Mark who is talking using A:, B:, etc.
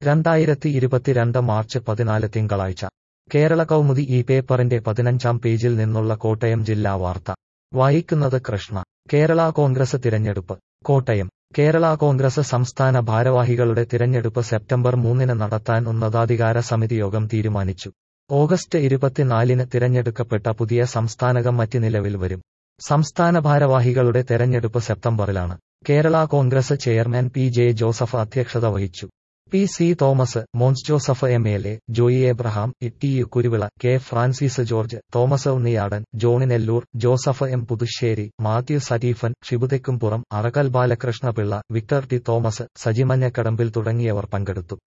A: രണ്ടായിരത്തി ഇരുപത്തിരണ്ട് മാർച്ച് പതിനാല് തിങ്കളാഴ്ച കേരള കൗമുദി ഈ പേപ്പറിന്റെ പതിനഞ്ചാം പേജിൽ നിന്നുള്ള കോട്ടയം ജില്ലാ വാർത്ത വായിക്കുന്നത് കൃഷ്ണ കേരള കോൺഗ്രസ് തിരഞ്ഞെടുപ്പ് കോട്ടയം കേരള കോൺഗ്രസ് സംസ്ഥാന ഭാരവാഹികളുടെ തിരഞ്ഞെടുപ്പ് സെപ്റ്റംബർ മൂന്നിന് നടത്താൻ ഉന്നതാധികാര സമിതി യോഗം തീരുമാനിച്ചു ഓഗസ്റ്റ് ഇരുപത്തിനാലിന് തിരഞ്ഞെടുക്കപ്പെട്ട പുതിയ സംസ്ഥാന കമ്മിറ്റി നിലവിൽ വരും സംസ്ഥാന ഭാരവാഹികളുടെ തെരഞ്ഞെടുപ്പ് സെപ്റ്റംബറിലാണ് Kerala Congress chairman P J Joseph അധ്യക്ഷത വഹിച്ചു P C Thomas Mons Joseph M L A Joy Abraham T U Kuruvilla K Francis George Thomas Unniyadan Johny Nellore Joseph M Puthussery Mathew Sareefan Shibuthekkumpuram Arakal Balakrishnapillai Victor T Thomas Sajimanjakkadambil തുടങ്ങിയവർ പങ്കെടുത്തു